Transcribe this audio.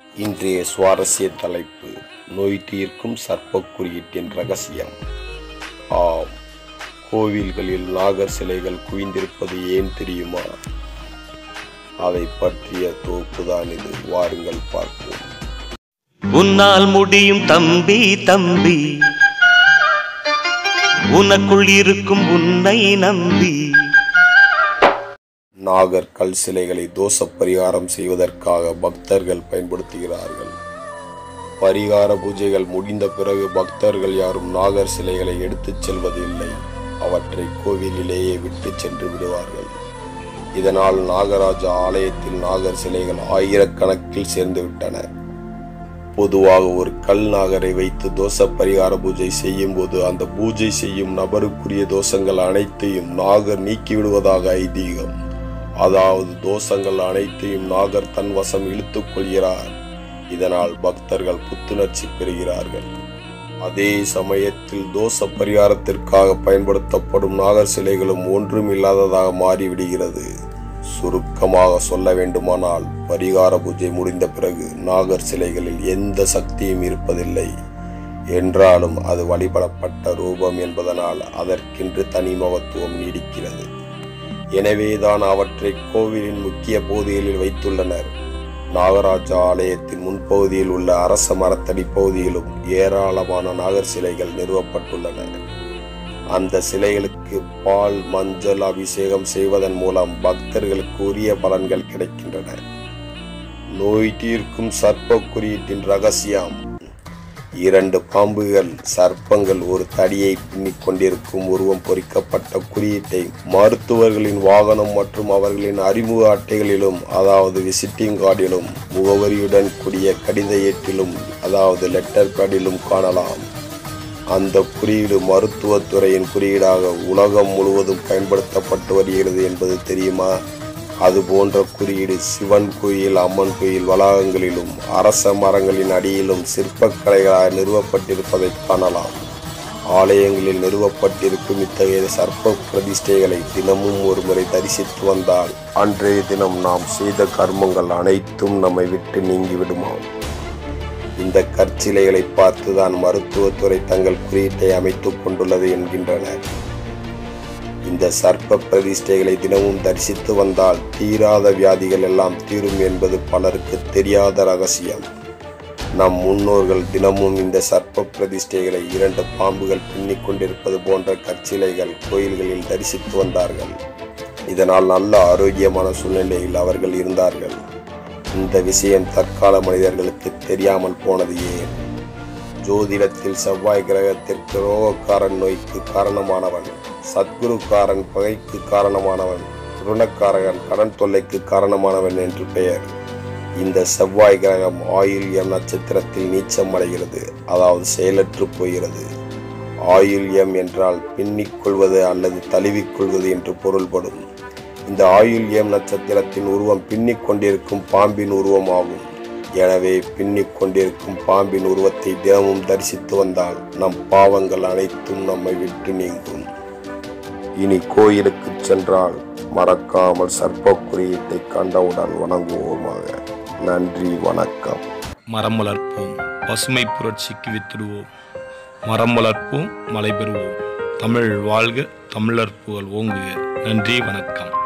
இன்றைய சுவாரஸ்ய தலைப்பு நோய் தீர்க்கும் சர்ப்பக் குறியீட்டின் ரகசியம் ஆம் கோவில்களில் நாகர் சிலைகள் குவிந்திருப்பது ஏன் தெரியுமா அதை பற்றிய தொகுப்புதான் இது வாருங்கள் பார்ப்போம் உன்னால் முடியும் தம்பி தம்பி உனக்குள் இருக்கும் உன்னை நம்பி நாகர் கல் சிலைகளை தோஷ பரிகாரம் செய்வதற்காக பக்தர்கள் பயன்படுத்துகிறார்கள் பரிகார பூஜைகள் முடிந்த பிறகு பக்தர்கள் யாரும் நாகர் சிலைகளை எடுத்துச் செல்வதில்லை அவற்றை கோவிலிலேயே விட்டு சென்று விடுவார்கள் இதனால் நாகராஜ ஆலயத்தில் நாகர் சிலைகள் ஆயிரக்கணக்கில் சேர்ந்து விட்டன பொதுவாக ஒரு கல் நாகரை வைத்து தோஷ பரிகார பூஜை செய்யும் போது அந்த பூஜை செய்யும் நபருக்குரிய தோஷங்கள் அனைத்தையும் நாகர் நீக்கிவிடுவதாக ஐதீகம் அதாவது தோஷங்கள் அனைத்தையும் நாகர் தன் வசம் இழுத்துக் கொள்கிறார் இதனால் பக்தர்கள் புத்துணர்ச்சி பெறுகிறார்கள் அதே சமயத்தில் தோஷ பரிகாரத்திற்காக பயன்படுத்தப்படும் நாகர் சிலைகளும் ஒன்றும் இல்லாததாக மாறிவிடுகிறது சுருக்கமாக சொல்ல வேண்டுமானால் பரிகார பூஜை முடிந்த பிறகு நாகர் சிலைகளில் எந்த சக்தியும் இருப்பதில்லை என்றாலும் அது வழிபடப்பட்ட ரூபம் என்பதனால் அதற்கென்று தனி மகத்துவம் நீடிக்கிறது எனவேதான் அவற்றை கோவிலின் முக்கிய பகுதிகளில் வைத்துள்ளனர் நாகராஜ ஆலயத்தின் முன்பகுதியில் உள்ள அரச மரத்தடி பகுதியிலும் ஏராளமான நாகர் சிலைகள் நிறுவப்பட்டுள்ளன அந்த சிலைகளுக்கு பால் மஞ்சள் அபிஷேகம் செய்வதன் மூலம் பக்தர்களுக்கு உரிய பலன்கள் கிடைக்கின்றன நோய் தீர்க்கும் சர்ப்ப குறியீட்டின் ரகசியம் இரண்டு பாம்புகள் சர்ப்பங்கள் ஒரு தடியை பின்னிக் கொண்டிருக்கும் உருவம் பொறிக்கப்பட்ட குறியீட்டை மருத்துவர்களின் வாகனம் மற்றும் அவர்களின் அறிமுக அட்டைகளிலும் அதாவது விசிட்டிங் கார்டிலும் முகவரியுடன் கூடிய கடித ஏட்டிலும் அதாவது லெட்டர் பேடிலும் காணலாம் அந்த குறியீடு மருத்துவத்துறையின் குறியீடாக உலகம் முழுவதும் பயன்படுத்தப்பட்டு வருகிறது என்பது தெரியுமா அது போன்ற குறியீடு சிவன் கோயில் அம்மன் கோயில் வளாகங்களிலும் அரச மரங்களின் அடியிலும் சிற்பக்கலைகளாக நிறுவப்பட்டிருப்பதை காணலாம் ஆலயங்களில் நிறுவப்பட்டிருக்கும் இத்தகைய சர்ப்ப பிரதிஷ்டைகளை தினமும் ஒரு முறை தரிசித்து வந்தால் அன்றைய தினம் நாம் செய்த கர்மங்கள் அனைத்தும் நம்மை விட்டு நீங்கிவிடுமாம் இந்த கற்சிலைகளை பார்த்துதான் மருத்துவத்துறை தங்கள் குறியீட்டை அமைத்துக் கொண்டுள்ளது என்கின்றனர் இந்த சர்ப்ப பிரதிஷ்டைகளை தினமும் தரிசித்து வந்தால் தீராத வியாதிகள் எல்லாம் தீரும் என்பது பலருக்கு தெரியாத ரகசியம் நம் முன்னோர்கள் தினமும் இந்த சர்ப்ப பிரதிஷ்டைகளை இரண்டு பாம்புகள் பின்னிக் கொண்டிருப்பது போன்ற கற்சிலைகள் கோயில்களில் தரிசித்து வந்தார்கள் இதனால் நல்ல ஆரோக்கியமான சூழ்நிலையில் அவர்கள் இருந்தார்கள் இந்த விஷயம் தற்கால மனிதர்களுக்கு தெரியாமல் போனது ஏன் ஜோதிடத்தில் செவ்வாய் கிரகத்திற்கு ரோகக்காரன் நோய்க்கு காரணமானவன் சத்குருக்காரன் பகைக்கு காரணமானவன் ருணக்காரகன் கடன் தொல்லைக்கு காரணமானவன் என்று பெயர் இந்த செவ்வாய் கிரகம் ஆயுள்யம் நட்சத்திரத்தில் நீச்சம் அடைகிறது அதாவது செயலற்று போகிறது ஆயுள்யம் என்றால் பின்னிக் கொள்வது அல்லது தழுவிக் கொள்வது என்று பொருள்படும் இந்த ஆயுள்யம் நட்சத்திரத்தின் உருவம் பின்னிக் கொண்டிருக்கும் பாம்பின் உருவம் ஆகும் எனவே பின்னிக் கொண்டிருக்கும் பாம்பின் உருவத்தை தினமும் தரிசித்து வந்தால் நம் பாவங்கள் அனைத்தும் நம்மை விட்டு நீங்கும் இனி கோயிலுக்கு சென்றால் மறக்காமல் சர்ப்ப குறியீட்டை கண்டவுடன் வணங்குவோமாக நன்றி வணக்கம் மரம் வளர்ப்போம் பசுமை புரட்சிக்கு வித்திடுவோம் மரம் வளர்ப்போம் மழை பெறுவோம் தமிழ் வாழ்க தமிழர் புகழ் ஓங்குக நன்றி வணக்கம்